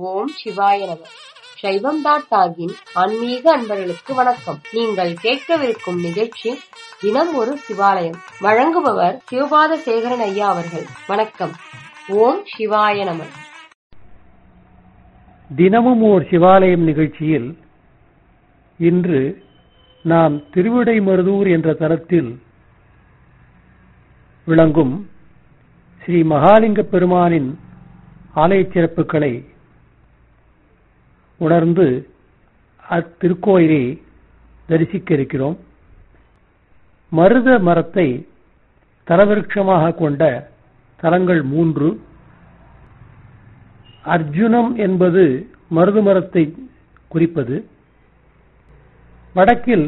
ஓம் சிவாய நம சைவம் டாட் டாகின் ஆன்மீக அன்பர்களுக்கு வணக்கம் நீங்கள் கேட்கவிருக்கும் நிகழ்ச்சி தினம் ஒரு சிவாலயம் வழங்குபவர் சிவபாத சேகரன் ஐயா அவர்கள் வணக்கம் ஓம் சிவாய நம தினமும் ஓர் சிவாலயம் நிகழ்ச்சியில் இன்று நாம் திருவிடைமருதூர் என்ற தலத்தில் விளங்கும் ஸ்ரீ மகாலிங்க பெருமானின் ஆலய சிறப்புகளை உணர்ந்து அத்திருக்கோயிலை தரிசிக்க இருக்கிறோம் மருத மரத்தை தலவிருட்சமாக கொண்ட தலங்கள் மூன்று அர்ஜுனம் என்பது மருது மரத்தை குறிப்பது வடக்கில்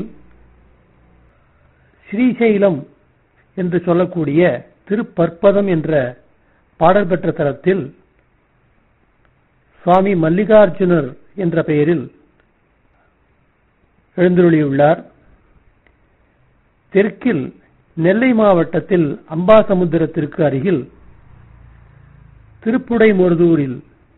ஸ்ரீசைலம் என்று சொல்லக்கூடிய திருப்பற்பதம் என்ற பாடல் பெற்ற தலத்தில் சுவாமி மல்லிகார்ஜுனர் என்ற பெயரில் எழுந்தருளியுள்ளார் தெற்கில் நெல்லை மாவட்டத்தில் அம்பாசமுத்திரத்திற்கு அருகில் திருப்புடை மொருதூரில்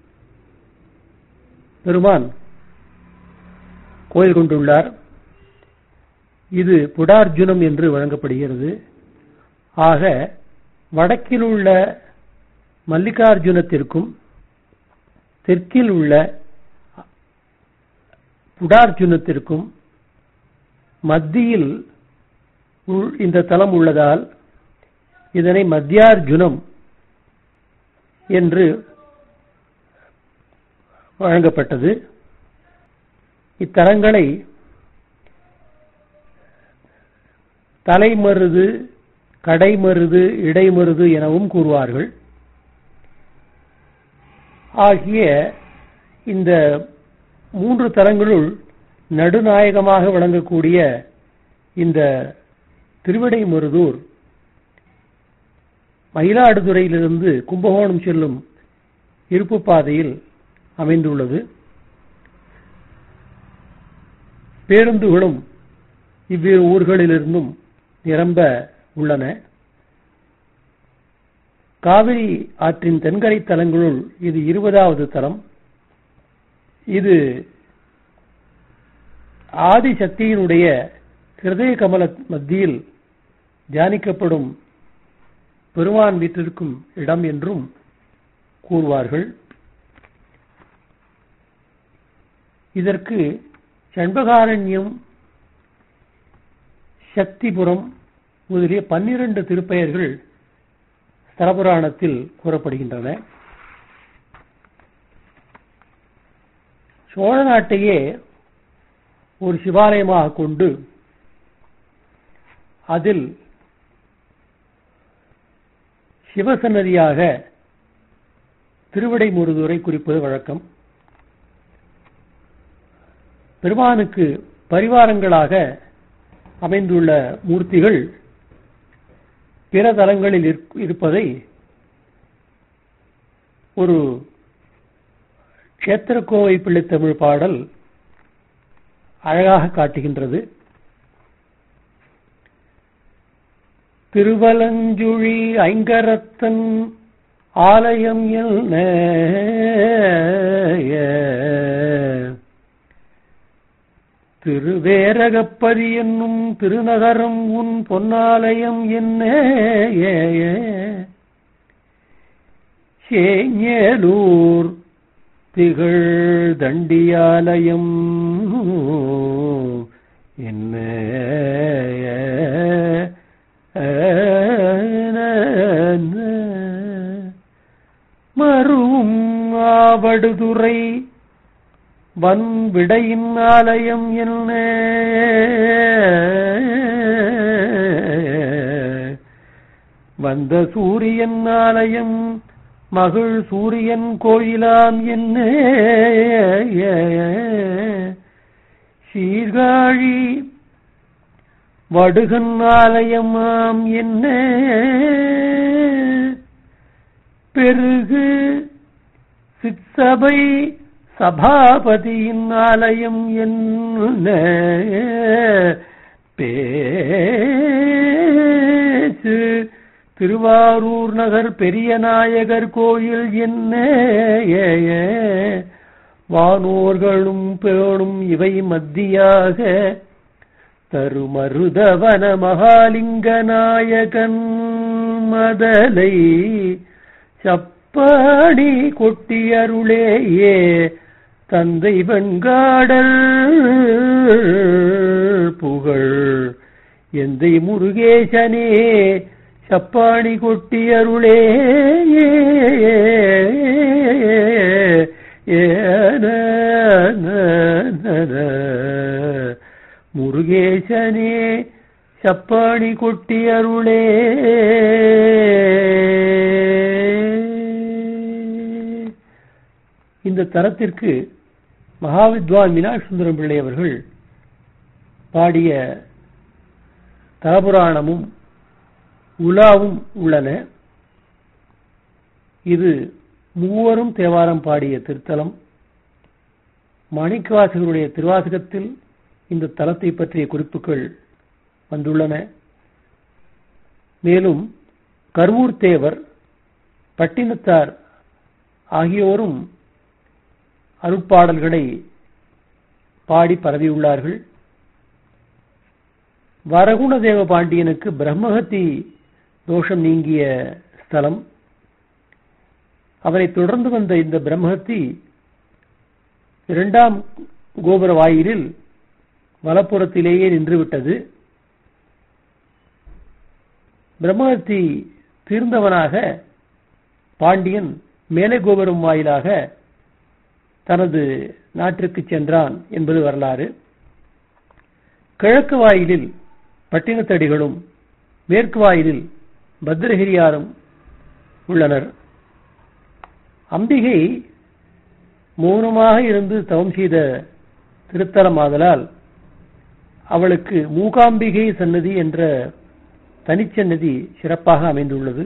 பெருமான் கோயில் கொண்டுள்ளார் இது புடார்ஜுனம் என்று வழங்கப்படுகிறது ஆக வடக்கில் உள்ள மல்லிகார்ஜுனத்திற்கும் தெற்கில் உள்ள புடார்ஜுனத்திற்கும் மத்தியில் இந்த தலம் உள்ளதால் இதனை மத்தியார்ஜுனம் என்று வழங்கப்பட்டது இத்தலங்களை தலைமருது கடைமருது இடைமருது எனவும் கூறுவார்கள் ஆகிய இந்த மூன்று தலங்களுள் நடுநாயகமாக விளங்கக்கூடிய இந்த திருவிடைமருதூர் மயிலாடுதுறையிலிருந்து கும்பகோணம் செல்லும் இருப்பு பாதையில் அமைந்துள்ளது பேருந்துகளும் இவ்விரு ஊர்களிலிருந்தும் நிரம்ப உள்ளன காவிரி ஆற்றின் தென்கரை தலங்களுள் இது இருபதாவது தலம் இது ஆதிசக்தியினுடைய ஹிருதய கமல மத்தியில் தியானிக்கப்படும் பெருமான் வீட்டிற்கும் இடம் என்றும் கூறுவார்கள் இதற்கு செண்பகாரண்யம் சக்திபுரம் முதலிய பன்னிரண்டு திருப்பெயர்கள் ஸ்தலபுராணத்தில் கூறப்படுகின்றன சோழ நாட்டையே ஒரு சிவாலயமாக கொண்டு அதில் சிவசன்னதியாக திருவிடைமுருதுரை குறிப்பது வழக்கம் பெருமானுக்கு பரிவாரங்களாக அமைந்துள்ள மூர்த்திகள் பிற தலங்களில் இருப்பதை ஒரு கஷேத்திரக்கோவை பிள்ளைத்தமிழ் பாடல் அழகாக காட்டுகின்றது திருவலஞ்சுழி ஐங்கரத்தன் ஆலயம் என்ன திருவேரகப்பதி என்னும் திருநகரம் உன் பொன்னாலயம் என்ன சேஞலூர் திகழ் தண்டியாலயம் என்ன மறுவும் ஆவடுதுறை வன் விடையின் ஆலயம் என்ன வந்த சூரியன் ஆலயம் மகள் சூரியன் கோயிலாம் என்ன சீர்காழி வடுகன் ஆலயமாம் என்ன பெருகு சிற்சபை சபாபதியின் ஆலயம் என்ன பேசு திருவாரூர் நகர் பெரிய நாயகர் கோயில் என்ன வானோர்களும் பேணும் இவை மத்தியாக தருமருதவன மகாலிங்க நாயகன் மதலை சப்பாடி கொட்டியருளேயே தந்தை வெண்காடல் புகழ் எந்தை முருகேசனே சப்பாணி கொட்டியருளே ஏன முருகேசனே சப்பாணி கொட்டியருளே இந்த தரத்திற்கு மகாவித்வான் மீனாட்சி சுந்தரம் பிள்ளை அவர்கள் பாடிய தலபுராணமும் உலாவும் உள்ளன இது மூவரும் தேவாரம் பாடிய திருத்தலம் மாணிக்கவாசகருடைய திருவாசகத்தில் இந்த தலத்தை பற்றிய குறிப்புகள் வந்துள்ளன மேலும் கருவூர் தேவர் பட்டினத்தார் ஆகியோரும் அருட்பாடல்களை பாடி பரவியுள்ளார்கள் வரகுணதேவ பாண்டியனுக்கு பிரம்மஹத்தி தோஷம் நீங்கிய ஸ்தலம் அவரை தொடர்ந்து வந்த இந்த பிரம்மஹத்தி இரண்டாம் கோபுர வாயிலில் வலப்புறத்திலேயே நின்றுவிட்டது பிரம்மஹத்தி தீர்ந்தவனாக பாண்டியன் மேலே கோபுரம் வாயிலாக தனது நாட்டிற்கு சென்றான் என்பது வரலாறு கிழக்கு வாயிலில் பட்டினத்தடிகளும் மேற்கு வாயிலில் பத்ரகிரியாரும் உள்ளனர் அம்பிகை மௌனமாக இருந்து தவம் செய்த திருத்தலமாதலால் அவளுக்கு மூகாம்பிகை சன்னதி என்ற தனிச்சன்னதி சிறப்பாக அமைந்துள்ளது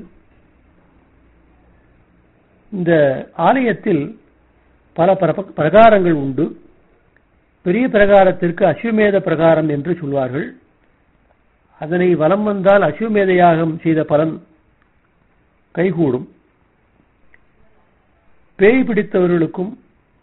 இந்த ஆலயத்தில் பல பிரகாரங்கள் உண்டு பெரிய பிரகாரத்திற்கு அஸ்வமேத பிரகாரம் என்று சொல்வார்கள் அதனை வலம் வந்தால் அஸ்வமேத யாகம் செய்த பலன் கைகூடும் பேய் பிடித்தவர்களுக்கும்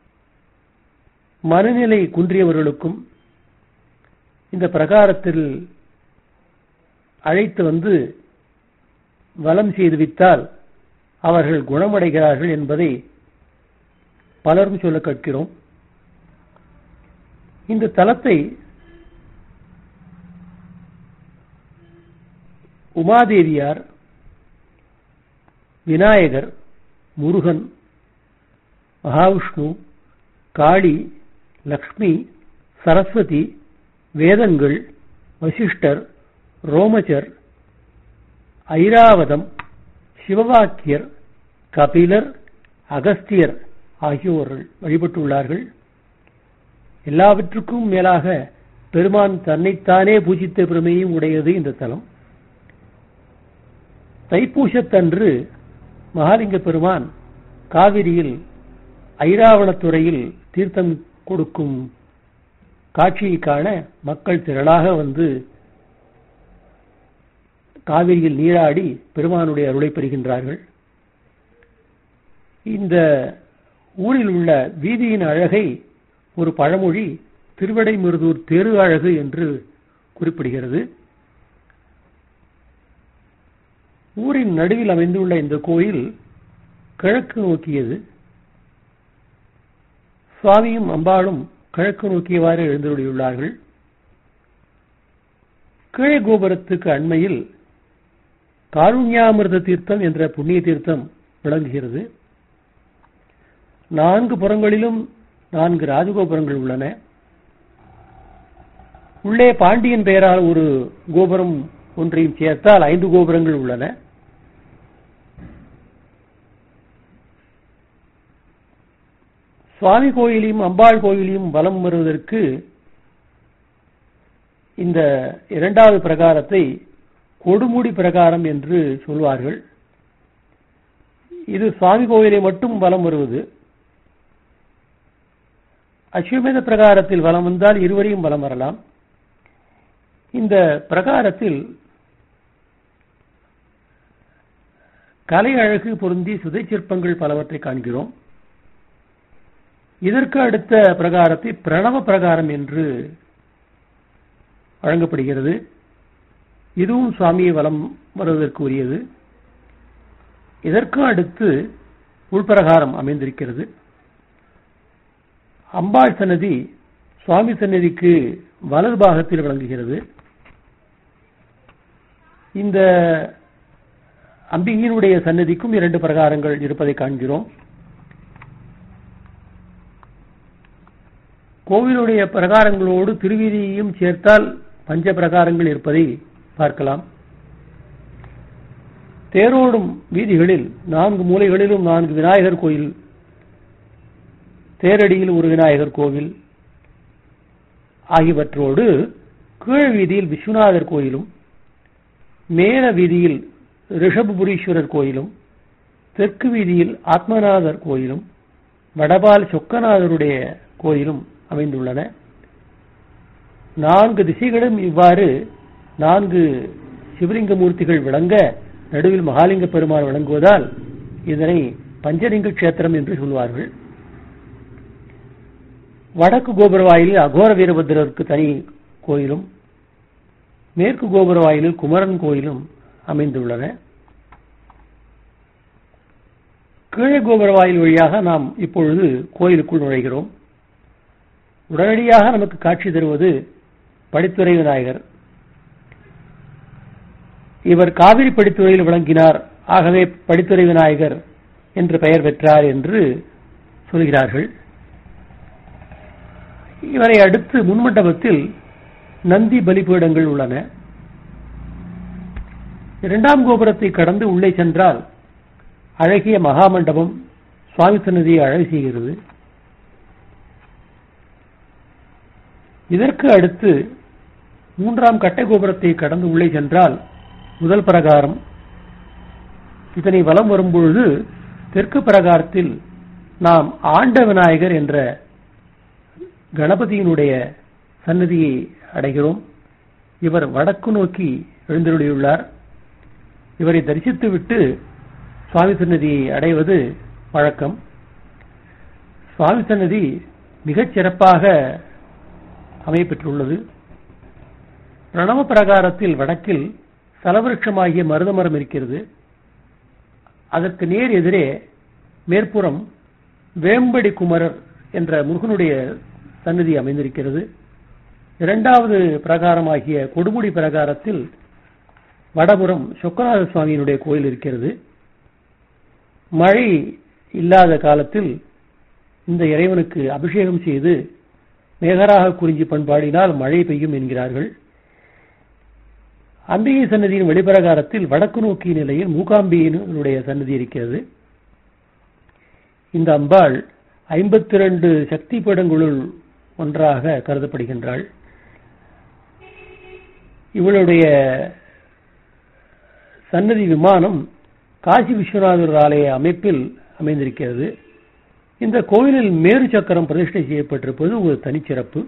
மனநிலை குன்றியவர்களுக்கும் இந்த பிரகாரத்தில் அழைத்து வந்து வலம் செய்துவித்தால் அவர்கள் குணமடைகிறார்கள் என்பதை பலரும் சொல்ல கேட்கிறோம் இந்த தலத்தை உமாதேவியார் விநாயகர் முருகன் மகாவிஷ்ணு காளி லக்ஷ்மி சரஸ்வதி வேதங்கள் வசிஷ்டர் ரோமச்சர் ஐராவதம் சிவவாக்கியர் கபிலர் அகஸ்தியர் ஆகியோர்கள் வழிபட்டுள்ளார்கள் எல்லாவற்றுக்கும் மேலாக பெருமான் தன்னைத்தானே பூஜித்த பெருமையும் உடையது இந்த தலம் தைப்பூசத்தன்று மகாலிங்க பெருமான் காவிரியில் ஐராவணத்துறையில் தீர்த்தம் கொடுக்கும் காட்சியை காண மக்கள் திரளாக வந்து காவிரியில் நீராடி பெருமானுடைய அருளை பெறுகின்றார்கள் இந்த ஊரில் உள்ள வீதியின் அழகை ஒரு பழமொழி திருவடைமருதூர் தெரு அழகு என்று குறிப்பிடுகிறது ஊரின் நடுவில் அமைந்துள்ள இந்த கோயில் கிழக்கு நோக்கியது சுவாமியும் அம்பாளும் கிழக்கு நோக்கியவாறு எழுந்துள்ளார்கள் கீழே கோபுரத்துக்கு அண்மையில் காருண்யாமிர்த தீர்த்தம் என்ற புண்ணிய தீர்த்தம் விளங்குகிறது நான்கு புறங்களிலும் நான்கு ராஜகோபுரங்கள் உள்ளன உள்ளே பாண்டியன் பெயரால் ஒரு கோபுரம் ஒன்றையும் சேர்த்தால் ஐந்து கோபுரங்கள் உள்ளன சுவாமி கோயிலையும் அம்பாள் கோயிலையும் வலம் வருவதற்கு இந்த இரண்டாவது பிரகாரத்தை கொடுமுடி பிரகாரம் என்று சொல்வார்கள் இது சுவாமி கோயிலை மட்டும் வலம் வருவது அஸ்வமேத பிரகாரத்தில் வலம் வந்தால் இருவரையும் வலம் வரலாம் இந்த பிரகாரத்தில் கலை அழகு பொருந்தி சுதை சிற்பங்கள் பலவற்றை காண்கிறோம் இதற்கு அடுத்த பிரகாரத்தை பிரணவ பிரகாரம் என்று வழங்கப்படுகிறது இதுவும் சுவாமியை வலம் வருவதற்கு உரியது இதற்கு அடுத்து உள்பிரகாரம் அமைந்திருக்கிறது அம்பாள் சன்னதி சுவாமி சன்னதிக்கு வலது பாகத்தில் விளங்குகிறது இந்த அம்பிகையினுடைய சன்னதிக்கும் இரண்டு பிரகாரங்கள் இருப்பதை காண்கிறோம் கோவிலுடைய பிரகாரங்களோடு திருவீதியையும் சேர்த்தால் பஞ்ச பிரகாரங்கள் இருப்பதை பார்க்கலாம் தேரோடும் வீதிகளில் நான்கு மூலைகளிலும் நான்கு விநாயகர் கோயில் தேரடியில் ஒரு விநாயகர் கோவில் ஆகியவற்றோடு கீழ் வீதியில் விஸ்வநாதர் கோயிலும் மேல வீதியில் ரிஷபபுரீஸ்வரர் கோயிலும் தெற்கு வீதியில் ஆத்மநாதர் கோயிலும் வடபால் சொக்கநாதருடைய கோயிலும் அமைந்துள்ளன நான்கு திசைகளும் இவ்வாறு நான்கு சிவலிங்க மூர்த்திகள் விளங்க நடுவில் மகாலிங்க பெருமாள் விளங்குவதால் இதனை பஞ்சலிங்க கஷேத்திரம் என்று சொல்வார்கள் வடக்கு கோபுர வாயிலில் அகோர வீரபத்திரருக்கு தனி கோயிலும் மேற்கு கோபுர வாயிலில் குமரன் கோயிலும் அமைந்துள்ளன கீழே கோபுர வாயில் வழியாக நாம் இப்பொழுது கோயிலுக்குள் நுழைகிறோம் உடனடியாக நமக்கு காட்சி தருவது படித்துறை விநாயகர் இவர் காவிரி படித்துறையில் விளங்கினார் ஆகவே படித்துறை விநாயகர் என்று பெயர் பெற்றார் என்று சொல்கிறார்கள் இவரை அடுத்து முன்மண்டபத்தில் நந்தி பலிபீடங்கள் உள்ளன இரண்டாம் கோபுரத்தை கடந்து உள்ளே சென்றால் அழகிய மகாமண்டபம் சுவாமி சன்னதியை அழகு செய்கிறது இதற்கு அடுத்து மூன்றாம் கட்டை கோபுரத்தை கடந்து உள்ளே சென்றால் முதல் பிரகாரம் இதனை வலம் வரும்பொழுது தெற்கு பிரகாரத்தில் நாம் ஆண்ட விநாயகர் என்ற கணபதியினுடைய சன்னதியை அடைகிறோம் இவர் வடக்கு நோக்கி எழுந்தருளியுள்ளார் இவரை தரிசித்துவிட்டு சுவாமி சன்னதியை அடைவது வழக்கம் சுவாமி சன்னதி மிகச் சிறப்பாக அமையப்பெற்றுள்ளது பிரணவ பிரகாரத்தில் வடக்கில் சலவிருட்சமாகிய மருதமரம் இருக்கிறது அதற்கு நேர் எதிரே மேற்புறம் வேம்படி குமரர் என்ற முருகனுடைய சன்னதி அமைந்திருக்கிறது இரண்டாவது பிரகாரமாகிய கொடுமுடி பிரகாரத்தில் வடபுறம் சொக்கநாத சுவாமியினுடைய கோயில் இருக்கிறது மழை இல்லாத காலத்தில் இந்த இறைவனுக்கு அபிஷேகம் செய்து மேகராக குறிஞ்சி பண்பாடினால் மழை பெய்யும் என்கிறார்கள் அம்பிகை சன்னதியின் வெளிப்பிரகாரத்தில் வடக்கு நோக்கிய நிலையில் மூகாம்பியினுடைய சன்னதி இருக்கிறது இந்த அம்பாள் ஐம்பத்தி ரெண்டு சக்தி பீடங்களுள் ஒன்றாக கருதப்படுகின்றாள் இவளுடைய சன்னதி விமானம் காசி விஸ்வநாதர் ஆலய அமைப்பில் அமைந்திருக்கிறது இந்த கோயிலில் மேரு சக்கரம் பிரதிஷ்டை செய்யப்பட்டிருப்பது ஒரு தனிச்சிறப்பு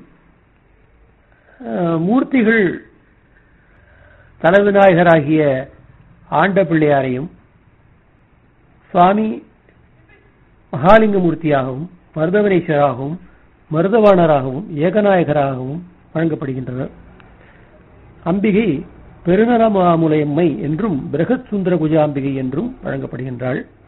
மூர்த்திகள் தலவிநாயகராகிய ஆண்ட பிள்ளையாரையும் சுவாமி மகாலிங்க மூர்த்தியாகவும் மருதவனேஸ்வராகவும் மருதவாணராகவும் ஏகநாயகராகவும் வழங்கப்படுகின்றனர் அம்பிகை பெருநரமாமுலையம்மை என்றும் பிரகத் சுந்தர குஜாம்பிகை என்றும் வழங்கப்படுகின்றாள்